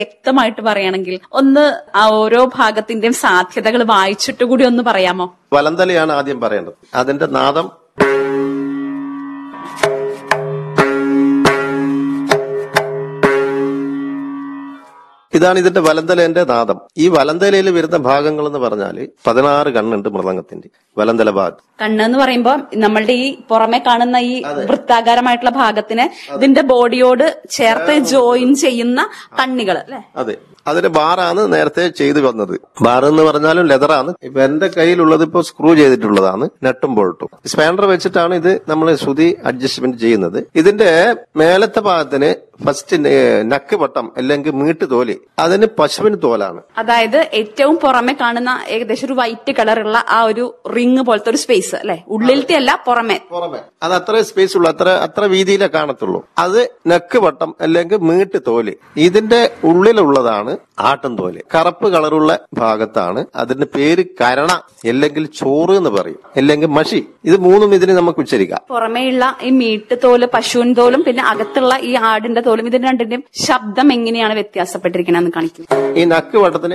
വ്യക്തമായിട്ട് പറയുകയാണെങ്കിൽ ഒന്ന് ആ ഓരോ ഭാഗത്തിന്റെയും സാധ്യതകൾ വായിച്ചിട്ട് കൂടി ഒന്ന് പറയാമോ വലന്തലയാണ് ആദ്യം പറയേണ്ടത് അതിന്റെ നാദം ഇതാണ് ഇതിന്റെ വലന്തലേന്റെ നാദം ഈ വലന്തലയിൽ വരുന്ന ഭാഗങ്ങൾ എന്ന് പറഞ്ഞാല് പതിനാറ് കണ്ണുണ്ട് മൃദംഗത്തിന്റെ വലന്തല ഭാഗത്ത് കണ്ണ് എന്ന് പറയുമ്പോൾ നമ്മളുടെ ഈ പുറമെ കാണുന്ന ഈ വൃത്താകാരമായിട്ടുള്ള ഭാഗത്തിന് ഇതിന്റെ ബോഡിയോട് ചേർത്ത് ജോയിൻ ചെയ്യുന്ന കണ്ണികൾ അല്ലെ അതെ അതിന്റെ ബാറാണ് നേരത്തെ ചെയ്തു വന്നത് ബാർ എന്ന് പറഞ്ഞാലും ലെതറാണ് ഇപ്പൊ എന്റെ കയ്യിലുള്ളത് ഇപ്പൊ സ്ക്രൂ ചെയ്തിട്ടുള്ളതാണ് നെട്ടും ബോൾട്ടും സ്പാൻഡർ വെച്ചിട്ടാണ് ഇത് നമ്മൾ ശ്രുതി അഡ്ജസ്റ്റ്മെന്റ് ചെയ്യുന്നത് ഇതിന്റെ മേലത്തെ ഭാഗത്തിന് ഫസ്റ്റ് നക്ക് വട്ടം അല്ലെങ്കിൽ മീട്ട് തോല് അതിന് പശുവിന് തോലാണ് അതായത് ഏറ്റവും പുറമെ കാണുന്ന ഏകദേശം ഒരു വൈറ്റ് കളറുള്ള ആ ഒരു റിങ് പോലത്തെ ഒരു സ്പേസ് അല്ലെ ഉള്ളിലത്തെ അല്ല പുറമെ പുറമെ അത് അത്ര സ്പേസ് ഉള്ളു അത്ര അത്ര വീതിയിലേ കാണത്തുള്ളൂ അത് നെക്ക് വട്ടം അല്ലെങ്കിൽ മീട്ട് തോല് ഇതിന്റെ ഉള്ളിലുള്ളതാണ് ആട്ടും തോല് കറുപ്പ് കളറുള്ള ഭാഗത്താണ് അതിന്റെ പേര് കരണ അല്ലെങ്കിൽ ചോറ് എന്ന് പറയും അല്ലെങ്കിൽ മഷി ഇത് മൂന്നും ഇതിന് നമുക്ക് ഉച്ചരിക്കാം പുറമേയുള്ള ഈ മീട്ട് തോല് പശുവിൻ തോലും പിന്നെ അകത്തുള്ള ഈ ആടിന്റെ തോലും ഇതിന്റെ രണ്ടിന്റെയും ശബ്ദം എങ്ങനെയാണ് വ്യത്യാസപ്പെട്ടിരിക്കണെന്ന് കാണിക്കും ഈ നക്ക് വട്ടത്തിന്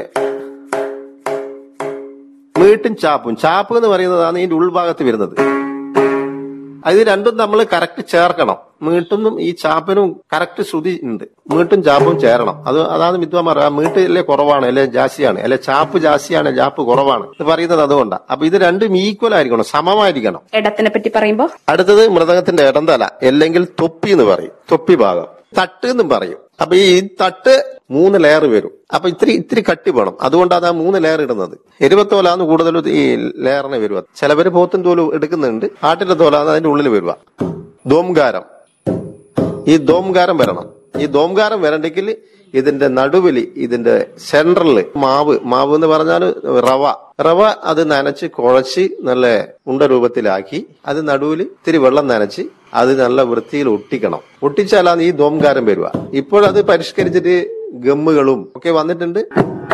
മീട്ടും ചാപ്പും ചാപ്പ് എന്ന് പറയുന്നതാണ് ഇതിന്റെ ഉൾഭാഗത്ത് വരുന്നത് അത് രണ്ടും നമ്മൾ കറക്റ്റ് ചേർക്കണം മീട്ടും ഈ ചാപ്പിനും കറക്റ്റ് ശ്രുതി ഉണ്ട് മീട്ടും ചാപ്പും ചേരണം അത് അതാണ് വിദ്വാന്മാർ ആ മീട്ട് അല്ലേ കുറവാണ് അല്ലെ ജാസ്തിയാണ് അല്ലെ ചാപ്പ് ജാസ്തിയാണ് ചാപ്പ് കുറവാണ് എന്ന് പറയുന്നത് അതുകൊണ്ടാണ് അപ്പൊ ഇത് രണ്ടും ഈക്വൽ ആയിരിക്കണം സമമായിരിക്കണം ഇടത്തിനെ പറ്റി പറയുമ്പോ അടുത്തത് മൃദംഗത്തിന്റെ ഇടന്തല അല്ലെങ്കിൽ തൊപ്പി എന്ന് പറയും തൊപ്പി ഭാഗം തട്ട് എന്നും പറയും അപ്പൊ ഈ തട്ട് മൂന്ന് ലെയർ വരും അപ്പൊ ഇത്തിരി ഇത്തിരി കട്ടി വേണം അതുകൊണ്ടാണ് ആ മൂന്ന് ലെയർ ഇടുന്നത് എരുവത്തോലാണ് കൂടുതലും ഈ ലെയറിന് വരുക ചിലവര് പോത്തും തോലും എടുക്കുന്നുണ്ട് ആട്ടിന്റെ തോലാണ് അതിന്റെ ഉള്ളിൽ വരുക ദോംകാരം ഈ ദോംകാരം വരണം ഈ ദോംകാരം വരണ്ടെങ്കിൽ ഇതിന്റെ നടുവില് ഇതിന്റെ സെൻട്രലില് മാവ് മാവ് എന്ന് പറഞ്ഞാൽ റവ റവ അത് നനച്ച് കുഴച്ച് നല്ല ഉണ്ട രൂപത്തിലാക്കി അത് നടുവിൽ ഇത്തിരി വെള്ളം നനച്ച് അത് നല്ല വൃത്തിയിൽ ഒട്ടിക്കണം ഒട്ടിച്ചാലാണ് ഈ ദോംകാരം വരിക ഇപ്പോഴത് പരിഷ്കരിച്ചിട്ട് ഗമ്മുകളും ഒക്കെ വന്നിട്ടുണ്ട്